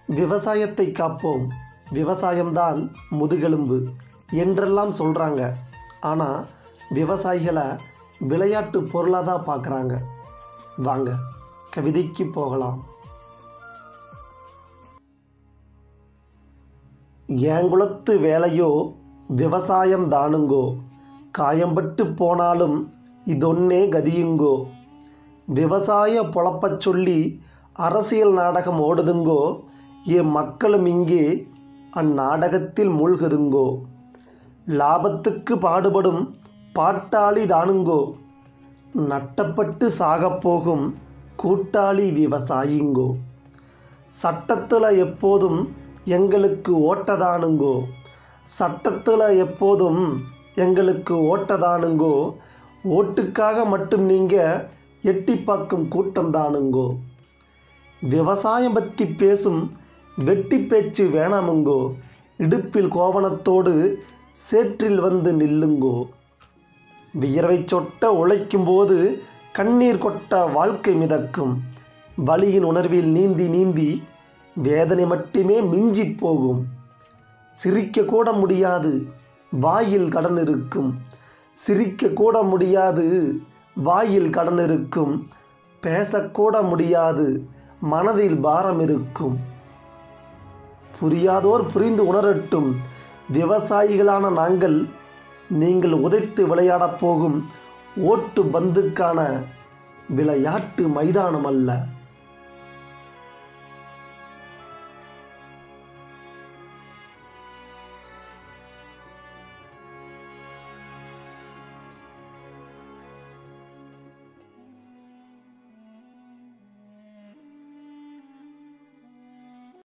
விவசாயத்தை காப்போம் விவசாயம்தான் முதுகெலும்பு என்றெல்லாம் சொல்கிறாங்க ஆனால் விவசாயிகளை விளையாட்டு பொருளாக தான் பார்க்குறாங்க வாங்க கவிதைக்கு போகலாம் ஏங்குளத்து வேலையோ விவசாயம் தானுங்கோ காயம்பட்டு போனாலும் இதொன்னே கதியுங்கோ விவசாய பொழப்பச் சொல்லி அரசியல் நாடகம் ஓடுதுங்கோ என் மக்களும் இங்கே அந்நாடகத்தில் மூழ்குதுங்கோ லாபத்துக்கு பாடுபடும் பாட்டாளி தானுங்கோ நட்டப்பட்டு சாகப்போகும் கூட்டாளி விவசாயிங்கோ சட்டத்தில் எப்போதும் எங்களுக்கு ஓட்டதானுங்கோ சட்டத்தில் எப்போதும் எங்களுக்கு ஓட்டதானுங்கோ ஓட்டுக்காக மட்டும் நீங்கள் எட்டி பார்க்கும் கூட்டம் தானுங்கோ விவசாயம் பற்றி பேசும் வெட்டி பேச்சு வேணாமுங்கோ இடுப்பில் கோவணத்தோடு சேற்றில் வந்து நில்லுங்கோ வியர்வை சொட்ட உழைக்கும்போது கண்ணீர் கொட்ட வாழ்க்கை மிதக்கும் வலியின் உணர்வில் நீந்தி நீந்தி வேதனை மட்டுமே மிஞ்சி போகும் சிரிக்க கூட முடியாது வாயில் கடன் இருக்கும் சிரிக்க கூட முடியாது வாயில் கடன் இருக்கும் பேசக்கூட முடியாது மனதில் பாரம் இருக்கும் புரியாதோர் புரிந்து உணரட்டும் விவசாயிகளான நாங்கள் நீங்கள் உதைத்து விளையாடப் போகும் ஓட்டு பந்துக்கான விளையாட்டு மைதானம் அல்ல